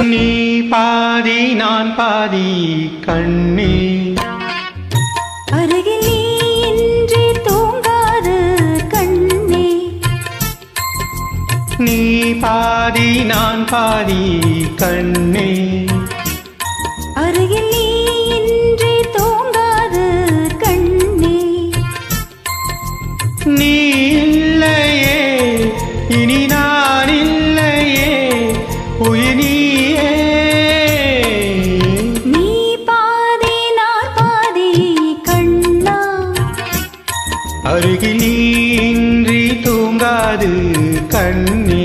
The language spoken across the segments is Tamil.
நீ பாதி நான் பாதி கண்ணே அருகில் நீ இன்றி தூங்காது கண்ணே நீ பாதி நான் பாதி கண்ணே அருகில் நீ இன்றி தூங்காது கண்ணே நீ இல்லையே இனி நான் இல்லையே உயிர் நீயே நீ பாதி நான் பாதி கண்ணா அருகில் நீ இன்றி தூங்காது கண்ணே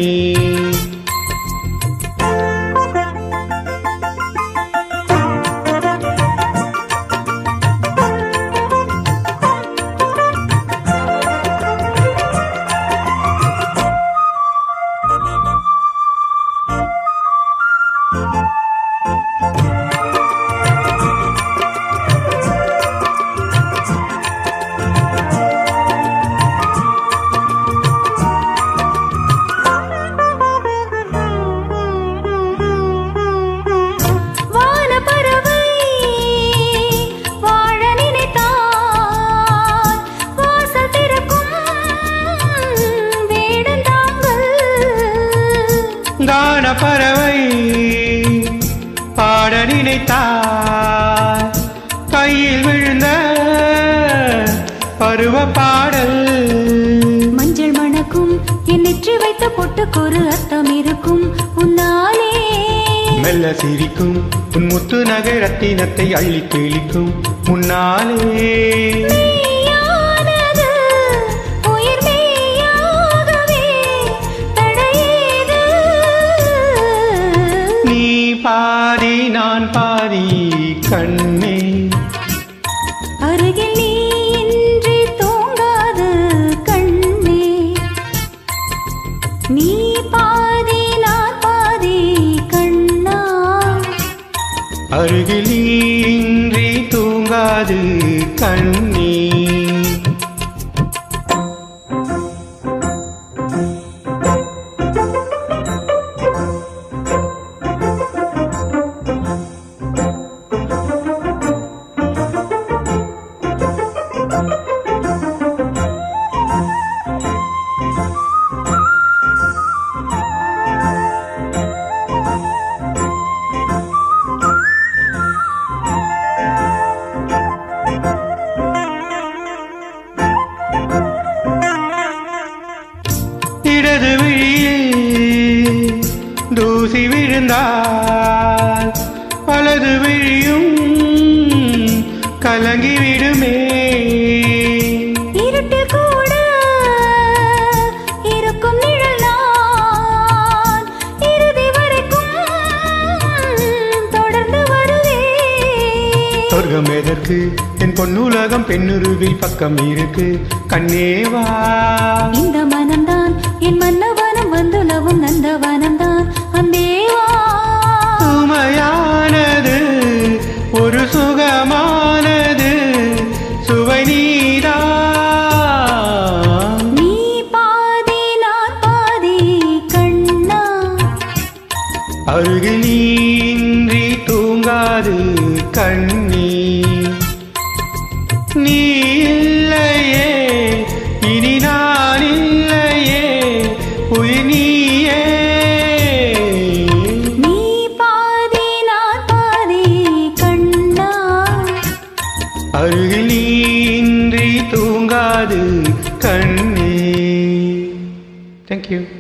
வானப்பறவை வாழ நினைத்தால் வாசல் திறக்கும் வேடந்தாங்கள் கான பறவை பாட நினைத்தார் கையில் விழுந்த பருவ பாடல் மஞ்சள் மணக்கும் என் நெற்றி வைத்த பொட்டுக்கொரு அர்த்தம் இருக்கும் உன்னாலே மெல்ல சிரிக்கும் உன் முத்து நகை ரத்தினத்தை அள்ளி கிழிக்கும் முன்னாலே மெய்யானது உயிர் மெய்யாகவே தடையேது நீ பாதி நான் பாதி கண்ணே அருகில் நீ இன்றி தூங்காது கண்ணே நீ பாதி நான் பாதி கண்ணா அருகில் நீ இன்றி தூங்காது கண்ணே இடது விழியில் தூசி விழுந்தால் வலது விழியும் கலங்கி விடுமே இருட்டில் கூட இருக்கும் நிழல் நான் இறுதி வரைக்கும் தொடர்ந்து வருவேன் சொர்க்கம் எதற்கு என் பொன்னுலகம் பெண்ணுருவில் பக்கம் இருக்கு கண்ணேவா இந்த மனம்தான் என் மன்னவனம் வந்துலவும் நந்தவனம்தான் அந்தேவா சுமையானது ஒரு சுகமானது சுவை நீதான் நீ பாதி நான் பாதி கண்ணா அருகில் நீ இன்றி தூங்காது கண்ணீ நீ இல்லையே இனி நான் இல்லையே உயிர் நீயே நீ பாதி நான் பாதி கண்ணா அருகில் நீ இன்றி தூங்காது கண்ணே தேங்க்யூ